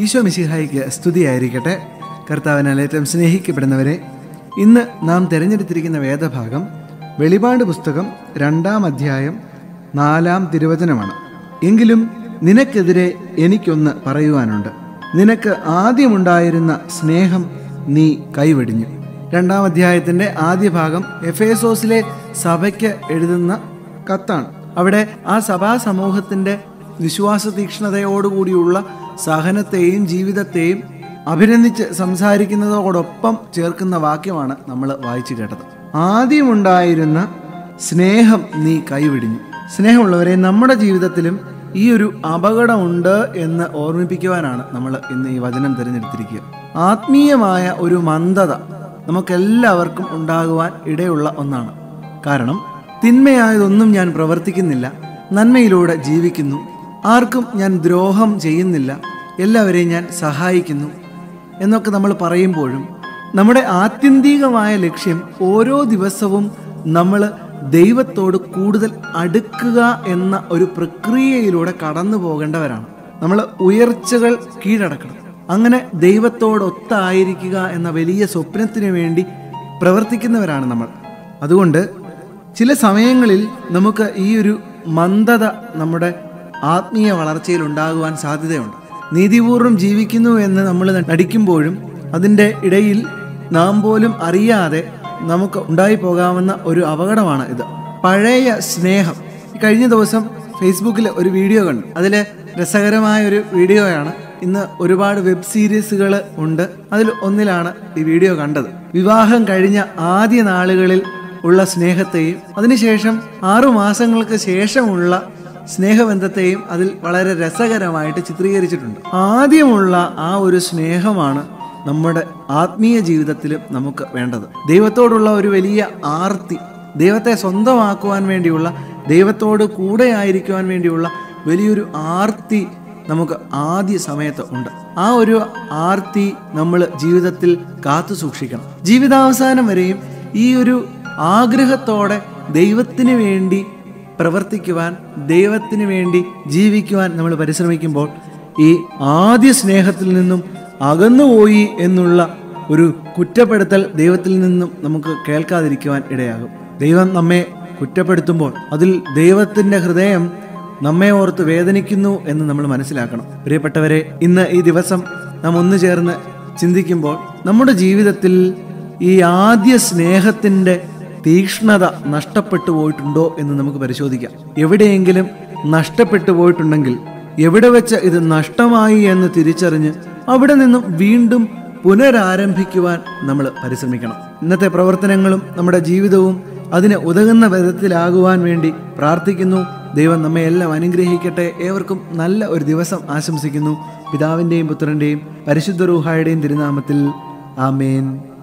ഈശോ മിശിഹായിക്ക് സ്തുതിയായിരിക്കട്ടെ കർത്താവിനാൽ ഏറ്റവും സ്നേഹിക്കപ്പെടുന്നവരെ ഇന്ന് നാം തിരഞ്ഞെടുത്തിരിക്കുന്ന വേദഭാഗം വെളിപാട് പുസ്തകം രണ്ടാം അധ്യായം നാലാം തിരുവചനമാണ് എങ്കിലും നിനക്കെതിരെ എനിക്കൊന്ന് പറയുവാനുണ്ട് നിനക്ക് ആദ്യമുണ്ടായിരുന്ന സ്നേഹം നീ കൈവെടിഞ്ഞു രണ്ടാം അധ്യായത്തിന്റെ ആദ്യ ഭാഗം എഫേസോസിലെ സഭയ്ക്ക് എഴുതുന്ന കത്താണ് അവിടെ ആ സഭാ സമൂഹത്തിന്റെ വിശ്വാസ തീക്ഷ്ണതയോടുകൂടിയുള്ള സഹനത്തെയും ജീവിതത്തെയും അഭിനന്ദിച്ച് സംസാരിക്കുന്നതോടൊപ്പം ചേർക്കുന്ന വാക്യമാണ് നമ്മൾ വായിച്ചു കേട്ടത് ആദ്യമുണ്ടായിരുന്ന സ്നേഹം നീ കൈവിടിഞ്ഞു സ്നേഹമുള്ളവരെ നമ്മുടെ ജീവിതത്തിലും ഈ ഒരു അപകടമുണ്ട് എന്ന് ഓർമ്മിപ്പിക്കുവാനാണ് നമ്മൾ ഇന്ന് ഈ വചനം തിരഞ്ഞെടുത്തിരിക്കുക ആത്മീയമായ ഒരു മന്ദത നമുക്കെല്ലാവർക്കും ഉണ്ടാകുവാൻ ഇടയുള്ള ഒന്നാണ് കാരണം തിന്മയായതൊന്നും ഞാൻ പ്രവർത്തിക്കുന്നില്ല നന്മയിലൂടെ ജീവിക്കുന്നു ആർക്കും ഞാൻ ദ്രോഹം ചെയ്യുന്നില്ല എല്ലാവരെയും ഞാൻ സഹായിക്കുന്നു എന്നൊക്കെ നമ്മൾ പറയുമ്പോഴും നമ്മുടെ ആത്യന്തികമായ ലക്ഷ്യം ഓരോ ദിവസവും നമ്മൾ ദൈവത്തോട് കൂടുതൽ അടുക്കുക എന്ന ഒരു പ്രക്രിയയിലൂടെ കടന്നു പോകേണ്ടവരാണ് നമ്മൾ ഉയർച്ചകൾ കീഴടക്കണം അങ്ങനെ ദൈവത്തോടൊത്തായിരിക്കുക എന്ന വലിയ സ്വപ്നത്തിന് വേണ്ടി പ്രവർത്തിക്കുന്നവരാണ് നമ്മൾ അതുകൊണ്ട് ചില സമയങ്ങളിൽ നമുക്ക് ഈ ഒരു മന്ദത നമ്മുടെ ആത്മീയ വളർച്ചയിൽ ഉണ്ടാകുവാൻ സാധ്യതയുണ്ട് നീതിപൂർവ്വം ജീവിക്കുന്നു എന്ന് നമ്മൾ നടിക്കുമ്പോഴും അതിൻ്റെ ഇടയിൽ നാം പോലും അറിയാതെ നമുക്ക് ഉണ്ടായി പോകാവുന്ന ഒരു അപകടമാണ് ഇത് പഴയ സ്നേഹം കഴിഞ്ഞ ദിവസം ഫേസ്ബുക്കിൽ ഒരു വീഡിയോ കണ്ടു അതിൽ രസകരമായ ഒരു വീഡിയോയാണ് ഇന്ന് ഒരുപാട് വെബ് സീരീസുകൾ ഉണ്ട് അതിൽ ഒന്നിലാണ് ഈ വീഡിയോ കണ്ടത് വിവാഹം കഴിഞ്ഞ ആദ്യ നാളുകളിൽ ഉള്ള സ്നേഹത്തെയും അതിനുശേഷം ആറു മാസങ്ങൾക്ക് ശേഷമുള്ള സ്നേഹബന്ധത്തെയും അതിൽ വളരെ രസകരമായിട്ട് ചിത്രീകരിച്ചിട്ടുണ്ട് ആദ്യമുള്ള ആ ഒരു സ്നേഹമാണ് നമ്മുടെ ആത്മീയ ജീവിതത്തിലും നമുക്ക് വേണ്ടത് ദൈവത്തോടുള്ള ഒരു വലിയ ആർത്തി ദൈവത്തെ സ്വന്തമാക്കുവാൻ വേണ്ടിയുള്ള ദൈവത്തോട് കൂടെ ആയിരിക്കുവാൻ വേണ്ടിയുള്ള വലിയൊരു ആർത്തി നമുക്ക് ആദ്യ സമയത്ത് ഉണ്ട് ആ ഒരു ആർത്തി നമ്മൾ ജീവിതത്തിൽ കാത്തു സൂക്ഷിക്കണം ജീവിതാവസാനം വരെയും ഈ ഒരു ആഗ്രഹത്തോടെ ദൈവത്തിന് വേണ്ടി പ്രവർത്തിക്കുവാൻ ദൈവത്തിന് വേണ്ടി ജീവിക്കുവാൻ നമ്മൾ പരിശ്രമിക്കുമ്പോൾ ഈ ആദ്യ സ്നേഹത്തിൽ നിന്നും അകന്നുപോയി എന്നുള്ള ഒരു കുറ്റപ്പെടുത്തൽ ദൈവത്തിൽ നിന്നും നമുക്ക് കേൾക്കാതിരിക്കുവാൻ ഇടയാകും ദൈവം നമ്മെ കുറ്റപ്പെടുത്തുമ്പോൾ അതിൽ ദൈവത്തിൻ്റെ ഹൃദയം നമ്മെ ഓർത്ത് വേദനിക്കുന്നു എന്ന് നമ്മൾ മനസ്സിലാക്കണം പ്രിയപ്പെട്ടവരെ ഇന്ന് ഈ ദിവസം നാം ഒന്നു ചേർന്ന് ചിന്തിക്കുമ്പോൾ നമ്മുടെ ജീവിതത്തിൽ ഈ ആദ്യ സ്നേഹത്തിൻ്റെ തീക്ഷ്ണത നഷ്ടപ്പെട്ടു പോയിട്ടുണ്ടോ എന്ന് നമുക്ക് പരിശോധിക്കാം എവിടെയെങ്കിലും നഷ്ടപ്പെട്ടു പോയിട്ടുണ്ടെങ്കിൽ എവിടെ വെച്ച് ഇത് നഷ്ടമായി എന്ന് തിരിച്ചറിഞ്ഞ് അവിടെ നിന്നും വീണ്ടും പുനരാരംഭിക്കുവാൻ നമ്മൾ പരിശ്രമിക്കണം ഇന്നത്തെ പ്രവർത്തനങ്ങളും നമ്മുടെ ജീവിതവും അതിന് ഉതകുന്ന വിധത്തിലാകുവാൻ വേണ്ടി പ്രാർത്ഥിക്കുന്നു ദൈവം നമ്മെ എല്ലാം അനുഗ്രഹിക്കട്ടെ ഏവർക്കും നല്ല ഒരു ദിവസം ആശംസിക്കുന്നു പിതാവിൻ്റെയും പുത്രൻ്റെയും പരിശുദ്ധ റൂഹായുടെയും തിരുനാമത്തിൽ ആമേൻ